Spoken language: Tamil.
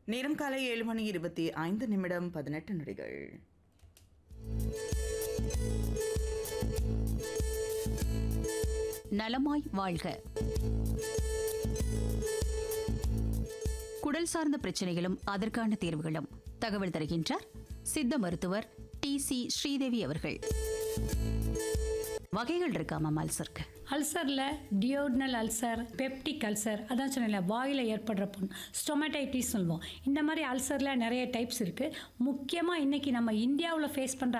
நேரம் காலை ஏழு மணி இருபத்தி ஐந்து நிமிடம் பதினெட்டு நொடிகள் நலமாய் வாழ்க குடல் சார்ந்த பிரச்சனைகளும் அதற்கான தீர்வுகளும் தகவல் தருகின்றார் சித்த மருத்துவர் டி சி ஸ்ரீதேவி அவர்கள் வகைகள் இருக்காமா அல்சருக்கு அல்சரில் டியோட்னல் அல்சர் பெப்டிக் அல்சர் அதான் சொன்னேன்ல வாயில் ஏற்படுற புண் ஸ்டொமேட்டைட்டிஸ் சொல்லுவோம் இந்த மாதிரி அல்சரில் நிறைய டைப்ஸ் இருக்குது முக்கியமாக இன்றைக்கி நம்ம இந்தியாவில் ஃபேஸ் பண்ணுற